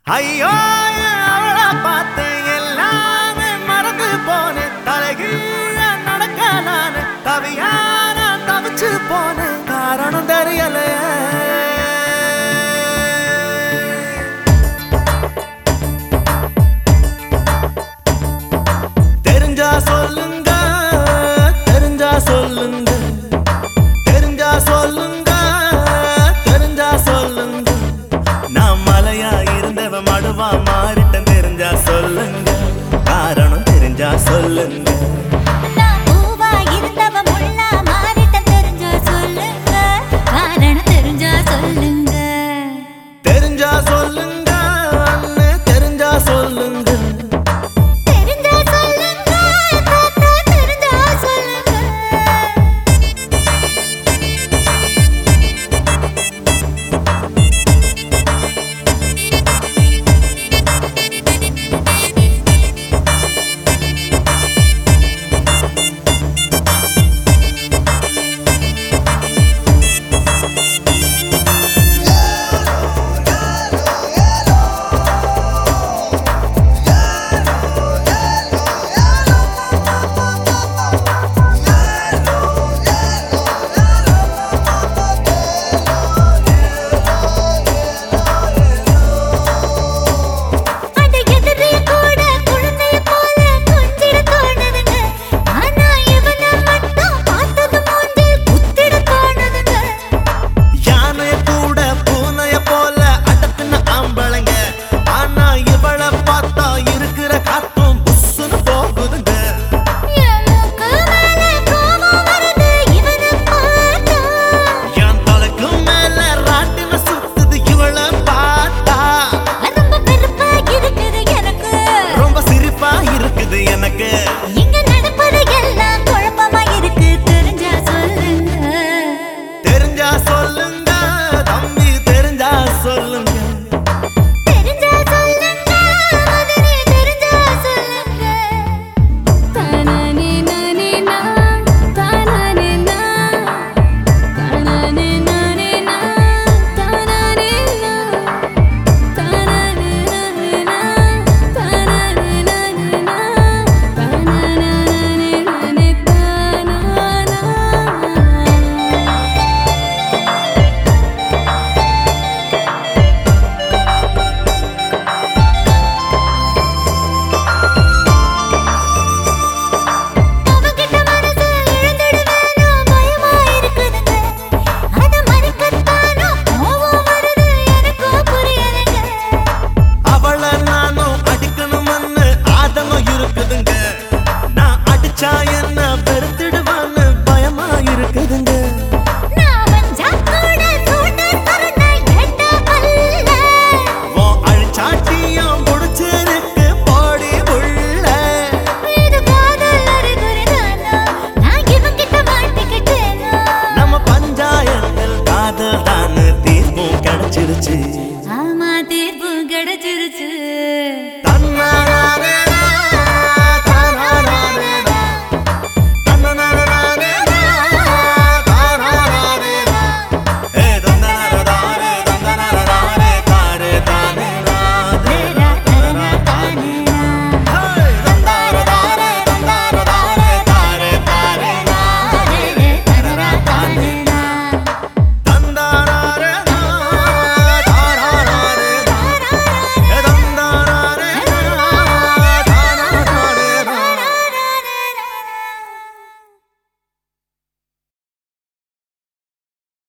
ஐயோ அவளை பார்த்து எல்லாமே மறந்து போனேன் தலைகீழ நடக்க நான் தவியான தவிச்சு போனேன் காரணம் தெரியல தெரிஞ்சா சொல்லுங்க தெரிஞ்சா சொல்லுங்க தெரிஞ்சா சொல்லுங்க தெரிஞ்சா சொல்லுங்க நான் மலையா இருந்தவன் மடுவா மாறிட்டன் தெரிஞ்சா சொல்லுங்க காரணம் தெரிஞ்சா சொல்லுங்க நான் பூவா இருந்தவ முள்ளா மாறிட்ட தெரிஞ்சா சொல்லுங்க காரணம் தெரிஞ்சா சொல்லுங்க தெரிஞ்சா சொல்லுங்க அண்ணே தெரிஞ்சா சொல்லுங்க தெரிஞ்சா சொல்லுங்க தாத்தா தெரிஞ்சா சொல்லுங்க அட எதிரிய கூட குழந்தைய போல கொஞ்சிட தோணுதுங்க ஆனா இவனை மட்டும் பார்த்தது மூஞ்சில் குத்திட தோணுதுங்க யானைய கூட பூனைய போல அடக்குன ஆம்பளைங்க ஆனா இவளை பார்த்தா இருக்கிற காத்தும் புஸ்ஸுன்னு போகுதுங்க என் மூக்கு மேல கோபம் வருது இவனை பார்த்தா என் தலைக்கு மேல ராட்டின சுத்துது இவளை பார்த்தா ரொம்ப வெறுப்பா இருக்குது எனக்கு ரொம்ப சிரிப்பா இருக்குது எனக்கு இங்க நடப்பது எல்லாம் குழப்பமா இருக்கு தெரிஞ்சா சொல்லுங்க தெரிஞ்சா சொல்லுங்க தம்பி தெரிஞ்சா சொல்லுங்க தெரிஞ்சா சொல்லுங்க மதுரை தெரிஞ்சா சொல்லுங்க தானானே நானே நான் தானானே நான் தானானே நானே நான் தானானே நான் தானானே நானே நான் தானானே நானே நான் தானானே நானே தானானா அவகிட்ட மனசு இழந்துடுவேனோ பயமா இருக்குதுங்க அத மறக்கத்தானோ கோவம் வருது எனக்கும் புரியலைங்க அவளை நானும் அடிக்கணும்னு ஆதங்கம் இருக்குதுங்க நான் அடிச்சா என்ன பெருத்திடுவான்னு பயமா இருக்குதுங்க நான் வந்தா கூட சூட தருண எட்ட பல்ல உன் அழிச்சாட்டியும் புடிச்சிருக்கு போடி உள்ள இது காதல் அறிகுறி தானா நான் இவங்கிட்ட மாட்டிக்கிட்டேனா நம்ம பஞ்சாயத்தில் காதல் தான் தீர்ப்பும் கிடைச்சிருச்சு ஆமா தீர்ப்பு கிடைச்சிருச்சு